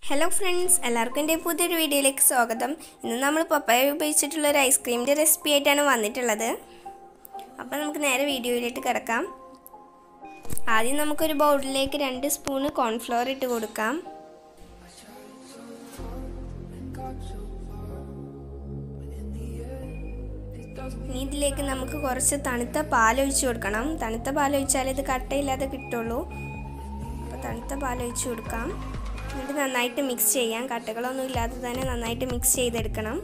hello friends എല്ലാവർക്കും എൻ്റെ പുതിയൊരു വീഡിയോയിലേക്ക് സ്വാഗതം ഇന്ന് നമ്മൾ പപ്പായ ഉപയോഗിച്ചിട്ടുള്ള ഒരു ഐസ്ക്രീമിൻ്റെ റെസിപ്പി ആയിട്ടാണ് വന്നിട്ടുള്ളത് അപ്പോൾ നമുക്ക് നേരെ വീഡിയോയിലേക്ക് കിടക്കാം ആദ്യം നമുക്കൊരു ബൗളിലേക്ക് രണ്ട് സ്പൂണ് കോൺഫ്ലവർ ഇട്ട് കൊടുക്കാം ഇനി ഇതിലേക്ക് നമുക്ക് കുറച്ച് തണുത്ത പാൽ ഒഴിച്ച് കൊടുക്കണം തണുത്ത പാൽ ഒഴിച്ചാൽ ഇത് കട്ടയില്ലാതെ കിട്ടുള്ളൂ അപ്പോൾ തണുത്ത പാൽ ഒഴിച്ച് കൊടുക്കാം എന്നിട്ട് നന്നായിട്ട് മിക്സ് ചെയ്യാം കട്ടകളൊന്നും ഇല്ലാതെ തന്നെ നന്നായിട്ട് മിക്സ് ചെയ്തെടുക്കണം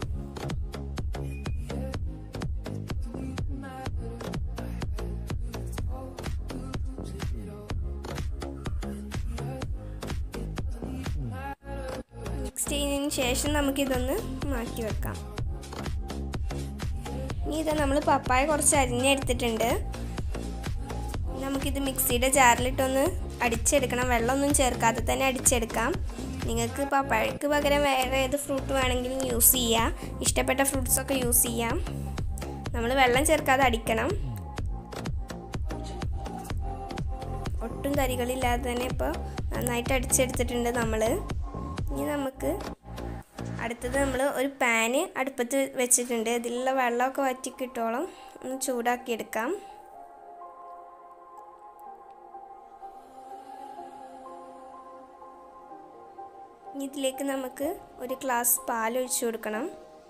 മിക്സ് ചെയ്തതിന് ശേഷം നമുക്കിതൊന്ന് മാറ്റി വെക്കാം ഇനി ഇത് നമ്മൾ പപ്പായ കുറച്ച് അരിഞ്ഞെടുത്തിട്ടുണ്ട് നമുക്കിത് മിക്സിയുടെ ജാറിലിട്ടൊന്ന് അടിച്ചെടുക്കണം വെള്ളമൊന്നും ചേർക്കാതെ തന്നെ അടിച്ചെടുക്കാം നിങ്ങൾക്ക് പപ്പായക്ക് പകരം വേറെ ഏത് ഫ്രൂട്ട് വേണമെങ്കിലും യൂസ് ചെയ്യാം ഇഷ്ടപ്പെട്ട ഫ്രൂട്ട്സൊക്കെ യൂസ് ചെയ്യാം നമ്മൾ വെള്ളം ചേർക്കാതെ അടിക്കണം ഒട്ടും തരികളില്ലാതെ തന്നെ ഇപ്പോൾ നന്നായിട്ട് അടിച്ചെടുത്തിട്ടുണ്ട് നമ്മൾ ഇനി നമുക്ക് അടുത്തത് നമ്മൾ ഒരു പാന് അടുപ്പത്ത് വെച്ചിട്ടുണ്ട് ഇതിലുള്ള വെള്ളമൊക്കെ വറ്റി കിട്ടോളം ഒന്ന് ചൂടാക്കിയെടുക്കാം ഇനി ഇതിലേക്ക് നമുക്ക് ഒരു ഗ്ലാസ് പാൽ ഒഴിച്ചു കൊടുക്കണം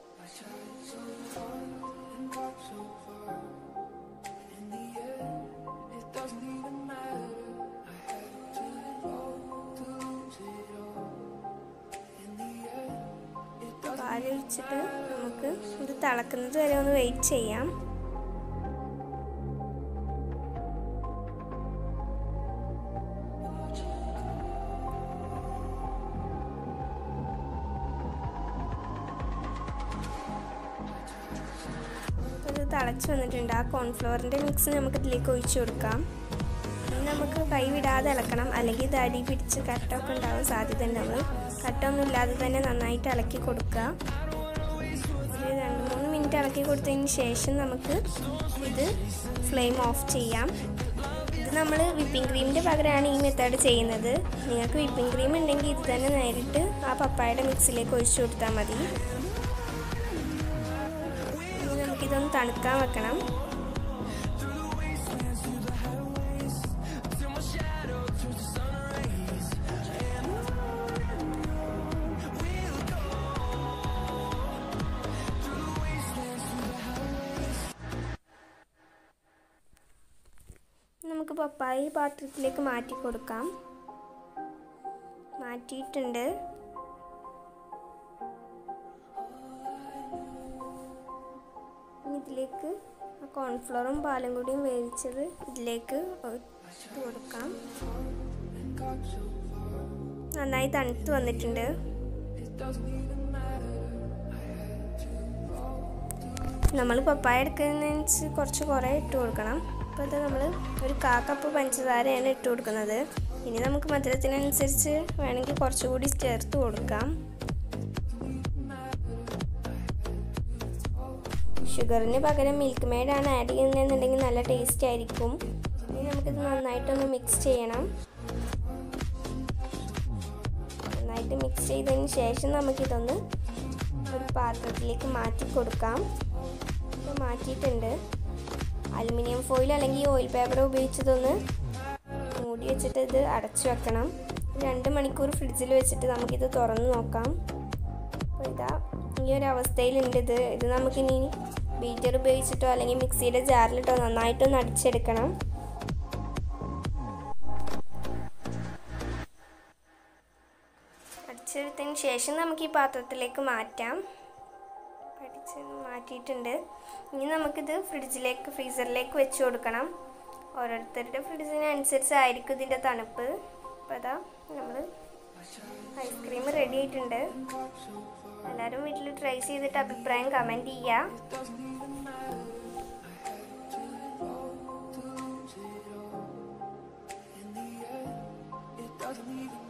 പാലൊഴിച്ചിട്ട് നമുക്ക് ഇത് തിളക്കുന്നത് വരെ ഒന്ന് വെയിറ്റ് ചെയ്യാം ഇത് തിളച്ച് വന്നിട്ടുണ്ട് ആ കോൺഫ്ലവറിൻ്റെ മിക്സ് നമുക്ക് ഇതിലേക്ക് ഒഴിച്ചു കൊടുക്കാം ഇനി നമുക്ക് കൈ വിടാതെ ഇളക്കണം അല്ലെങ്കിൽ ഇത് അടി പിടിച്ച് കട്ടൊക്കെ ഉണ്ടാവാൻ സാധ്യത ഉണ്ട് നമ്മൾ കട്ടൊന്നും ഇല്ലാതെ തന്നെ നന്നായിട്ട് ഇളക്കി കൊടുക്കുക ഒരു രണ്ട് മൂന്ന് മിനിറ്റ് ഇളക്കി കൊടുത്തതിന് ശേഷം നമുക്ക് ഇത് ഫ്ലെയിം ഓഫ് ചെയ്യാം ഇത് നമ്മൾ വിപ്പിംഗ് ക്രീമിൻ്റെ പകരമാണ് ഈ മെത്തേഡ് ചെയ്യുന്നത് നിങ്ങൾക്ക് വിപ്പിംഗ് ക്രീം ഉണ്ടെങ്കിൽ ഇത് തന്നെ നേരിട്ട് ആ പപ്പായയുടെ മിക്സിലേക്ക് ഒഴിച്ചു കൊടുത്താൽ മതി നമുക്കിതൊന്ന് തണുക്കാൻ വെക്കണം നമുക്ക് പപ്പായി പാത്രത്തിലേക്ക് മാറ്റി കൊടുക്കാം മാറ്റിയിട്ടുണ്ട് ഇതിലേക്ക് ആ കോൺഫ്ലോറും പാലും കൂടിയും വേവിച്ചത് ഇതിലേക്ക് ഇട്ട് കൊടുക്കാം നന്നായി തണുത്ത് വന്നിട്ടുണ്ട് നമ്മൾ പപ്പായ എടുക്കുന്നതിനനുസരിച്ച് കുറച്ച് കുറേ ഇട്ട് കൊടുക്കണം അപ്പോൾ ഇത് നമ്മൾ ഒരു കാ കപ്പ് പഞ്ചസാരയാണ് ഇട്ട് കൊടുക്കുന്നത് ഇനി നമുക്ക് മധുരത്തിനനുസരിച്ച് വേണമെങ്കിൽ കുറച്ചുകൂടി ചേർത്ത് കൊടുക്കാം ഷുഗറിന് പകരം മിൽക്ക് മെയ്ഡാണ് ആഡ് ചെയ്യുന്നതെന്നുണ്ടെങ്കിൽ നല്ല ടേസ്റ്റ് ആയിരിക്കും ഇനി നമുക്കിത് നന്നായിട്ടൊന്ന് മിക്സ് ചെയ്യണം നന്നായിട്ട് മിക്സ് ചെയ്തതിന് ശേഷം നമുക്കിതൊന്ന് ഒരു പാത്രത്തിലേക്ക് മാറ്റി കൊടുക്കാം ഇത് മാറ്റിയിട്ടുണ്ട് അലുമിനിയം ഫോയിൽ അല്ലെങ്കിൽ ഓയിൽ പേപ്പർ ഉപയോഗിച്ചതൊന്ന് മൂടി വെച്ചിട്ട് ഇത് അടച്ചു വെക്കണം രണ്ട് മണിക്കൂർ ഫ്രിഡ്ജിൽ വെച്ചിട്ട് നമുക്കിത് തുറന്ന് നോക്കാം അപ്പോൾ ഇതാ ഈ ഒരു അവസ്ഥയിലുണ്ട് ഇത് ഇത് നമുക്കിനി ബീറ്റർ ഉപയോഗിച്ചിട്ടോ അല്ലെങ്കിൽ മിക്സിയുടെ ജാറിലിട്ടോ നന്നായിട്ടൊന്ന് അടിച്ചെടുക്കണം അടിച്ചെടുത്തതിന് ശേഷം നമുക്ക് ഈ പാത്രത്തിലേക്ക് മാറ്റാം അടിച്ച് മാറ്റിയിട്ടുണ്ട് ഇനി നമുക്കിത് ഫ്രിഡ്ജിലേക്ക് ഫ്രീസറിലേക്ക് വെച്ച് കൊടുക്കണം ഓരോരുത്തരുടെ ഫ്രിഡ്ജിനനുസരിച്ചായിരിക്കും ഇതിൻ്റെ തണുപ്പ് അപ്പോൾ അതാ നമ്മൾ ഐസ്ക്രീം റെഡി ആയിട്ടുണ്ട് എല്ലാവരും വീട്ടിൽ ട്രൈ ചെയ്തിട്ട് അഭിപ്രായം കമൻറ്റ് ചെയ്യുക doesn't even